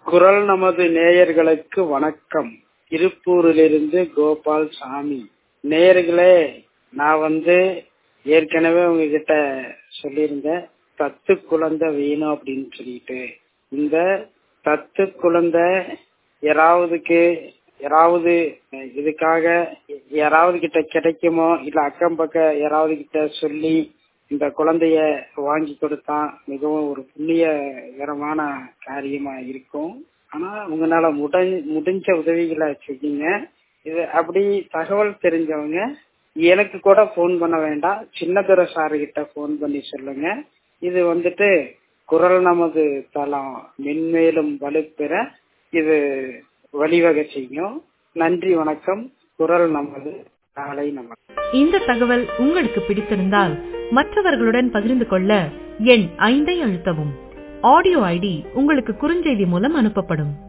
குரல் நமது நேயர்களுக்கு வணக்கம் திருப்பூரிலிருந்து கோபால் சாமி நேயர்களே நான் வந்து ஏற்கனவே உங்ககிட்ட சொல்லியிருந்தேன் தத்து குழந்தை வேணும் அப்படின்னு சொல்லிட்டு இந்த தத்து குழந்தை யாராவதுக்கு யாராவது இதுக்காக யாராவது கிட்ட கிடைக்குமோ இல்ல அக்கம் பக்கம் யாராவது கிட்ட சொல்லி இந்த குழந்தைய வாங்கி கொடுத்தா மிகவும் ஒரு புண்ணியகரமான காரியமா இருக்கும் ஆனா உங்களால முட முடிஞ்ச உதவிகளை செய்யுங்க இது அப்படி தகவல் தெரிஞ்சவங்க எனக்கு கூட போன் பண்ண வேண்டாம் சின்னதுரை சாரு கிட்ட போன் பண்ணி சொல்லுங்க இது வந்துட்டு குரல் நமது தளம் மென்மேலும் வலுப்பெற இது வழிவகை செய்யும் நன்றி வணக்கம் குரல் நமது காலை நமது இந்த தகவல் உங்களுக்கு பிடித்திருந்தால் மற்றவர்களுடன் பகிர்ந்து கொள்ள எண் ஐந்தை அழுத்தவும் ஆடியோ ஐடி உங்களுக்கு குறுஞ்செய்தி மூலம் அனுப்பப்படும்